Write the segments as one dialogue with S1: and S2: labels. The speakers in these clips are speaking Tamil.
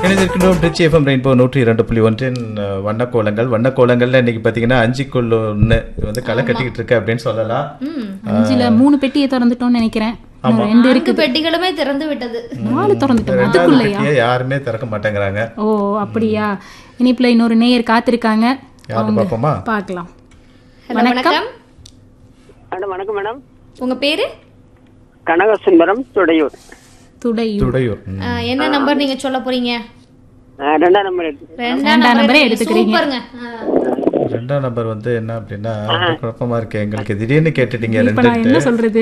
S1: இணைந்திருக்கின்றோம் திருச்சி எஃப்எம் ரெயின்போ நூற்றி இரண்டு புள்ளி ஒன்றின் அஹ், வண்ணக்கோலங்கள் வண்ணக்கோலங்கள்ல இன்னைக்கு பாத்தீங்கன்னா அஞ்சுக்குள்ள ஒண்ணு இது வந்து களை கட்டிக்கிட்டு இருக்கு அப்படின்னு சொல்லலாம்
S2: அஞ்சுல மூணு பெட்டியை திறந்துட்டோம்னு நினைக்கிறேன் இன்னும் ரெண்டு
S3: நான்கு பெட்டிகளுமே திறந்து விட்டது
S2: நாலு திறந்துட்டோம்
S1: ரெண்டாவது
S2: அதுக்குள்ளயா
S1: பெட்டியை யாருமே திறக்க மாட்டேங்கிறாங்க
S2: ஓ அப்படியா இனிப்புல இன்னொரு நேயர் காத்திருக்காங்க
S1: யாரு பாப்போமா
S2: பார்க்கலாம்
S3: ஹலோ வணக்கம்
S4: மேடம் வணக்கம் மேடம்
S3: உங்க பேரு
S4: கனகசுந்தரம் துடையூர்
S2: துடையூர்
S1: துடையூர் ம்.
S3: ஆ, என்ன நம்பர் நீங்க சொல்ல போறீங்க
S4: ஆ, ரெண்டாம் நம்பர் எடுத்து
S3: ரெண்டாம்
S2: ரெண்டாம்
S3: நம்பர்
S2: நம்பரே
S3: எடுத்துக்கிறீங்க.
S2: எடுத்துக்கிறீங்க.
S3: சூப்பருங்க ஆ.
S1: ரெண்டாம் நம்பர் வந்து என்ன அப்படின்னா ரொம்ப குழப்பமா இருக்கு எங்களுக்கு திடீர்னு கேட்டுட்டீங்க
S2: இப்ப நான்
S1: ரெண்டு
S2: என்ன சொல்றது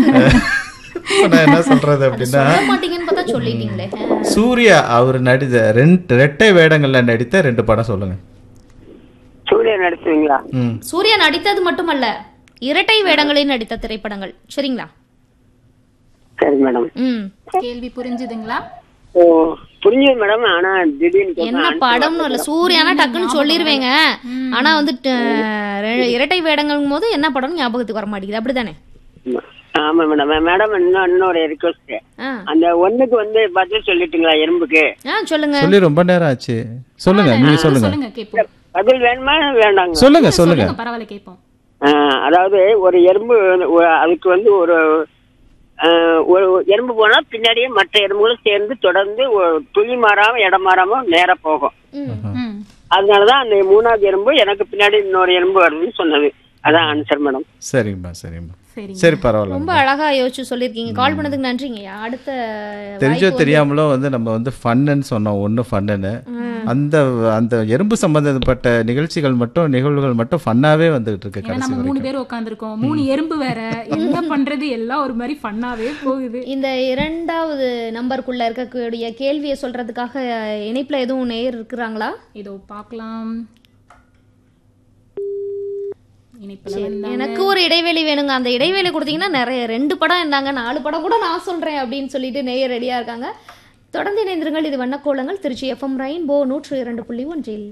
S1: இப்ப நான் என்ன சொல்றது அப்படின்னா
S3: சொல்ல மாட்டீங்கன்னு பார்த்தா சொல்லிட்டீங்களே ஆ.
S1: சூர்யா அவர் நடித்த ரெண்டு ரெட்டை வேடங்கள்ல நடித்த ரெண்டு படம் சொல்லுங்க
S4: சூர்யா நடிச்சுவீங்களா
S1: ம்
S3: சூர்யா நடித்தது மட்டுமல்ல இரட்டை வேடங்களில் நடித்த திரைப்படங்கள் சரிங்களா
S4: சரி மேடம்
S3: ம்
S2: கேள்வி புரிஞ்சுதுங்களா
S4: ஓ புரிஞ்சுது மேடம் ஆனா திடீர்னு கேட்டா
S3: என்ன படம்னு இல்ல சூர்யானா டக்குன்னு சொல்லிருவேங்க ஆனா வந்து ட- ரெ- இரட்டை வேடங்கும் போது என்ன படம்னு ஞாபகத்துக்கு வர மாட்டேங்குது அப்படிதானே
S4: ஆமா மேடம் மேடம் இன்னும் இன்னொரு ரிக்வஸ்ட்
S3: ஆ
S4: அந்த ஒண்ணுக்கு வந்து பதில் சொல்லிட்டுங்களா எறும்புக்கு
S3: ஆ சொல்லுங்க
S1: சொல்லி ரொம்ப நேரம் ஆச்சு சொல்லுங்க நீங்க சொல்லுங்க
S2: சொல்லுங்க கேட்போம்
S4: பதில் வேணுமா வேண்டாங்க
S1: சொல்லுங்க சொல்லுங்க
S2: சொல்லுங்க, பரவாயில்ல கேட்போம்
S4: ஆ, அதாவது ஒரு எறும்பு ஒ- அதுக்கு வந்து ஒரு ஆ, ஒரு எறும்பு போனா பின்னாடியே மற்ற எறும்புகளும் சேர்ந்து தொடர்ந்து ஒ- துளி மாறாம இடம் மாறாம நேரா போகும்
S2: ம்.
S4: அதனாலதான் அந்த மூணாவது எறும்பு எனக்கு பின்னாடி இன்னொரு எறும்பு வருதுன்னு சொன்னது அதான் ஆன்சர் மேடம்
S1: சரிங்கம்மா சரிங்கம்மா
S2: சரிங்க
S1: சரி பரவாயில்ல
S3: ரொம்ப அழகா யோசிச்சு சொல்லிருக்கீங்க கால் பண்ணதுக்கு நன்றிங்கய்யா அடுத்த
S1: தெரிஞ்சோ தெரியாமலோ வந்து நம்ம வந்து ஃபன்னுன்னு சொன்னோம் ஒன்று ஃபன்னுன்னு அந்த அந்த எறும்பு சம்பந்தப்பட்ட நிகழ்ச்சிகள் மட்டும் நிகழ்வுகள் மட்டும் ஃபன்னாவே வந்துகிட்டு இருக்கு
S2: ஏன்னா
S1: கடைசி
S2: நம்ம மூணு
S1: வரைக்கும்
S2: பேர் உட்காந்துருக்கோம் மூணு எறும்பு வேற என்ன பண்றது எல்லாம் ஒரு மாதிரி ஃபன்னாவே போகுது
S3: இந்த இரண்டாவது நம்பருக்குள்ள இருக்கக்கூடிய கேள்வியை சொல்றதுக்காக இணைப்புல எதுவும் நேர் இருக்கிறாங்களா
S2: இதோ பார்க்கலாம் இனிப்புல வந்தா
S3: எனக்கு ஒரு இடைவெளி வேணுங்க அந்த இடைவெளி கொடுத்தீங்கன்னா நிறைய ரெண்டு படம் இருந்தாங்க நாலு படம் கூட நான் சொல்றேன் அப்படின்னு சொல்லிட்டு நேயர் ரெடியா இருக்காங்க தொடர்ந்து இணைந்திருங்கள் இது வண்ணக்கோலங்கள் திருச்சி எஃப்எம் ரெயின்போ நூற்று இரண்டு புள்ளி ஒன்றில்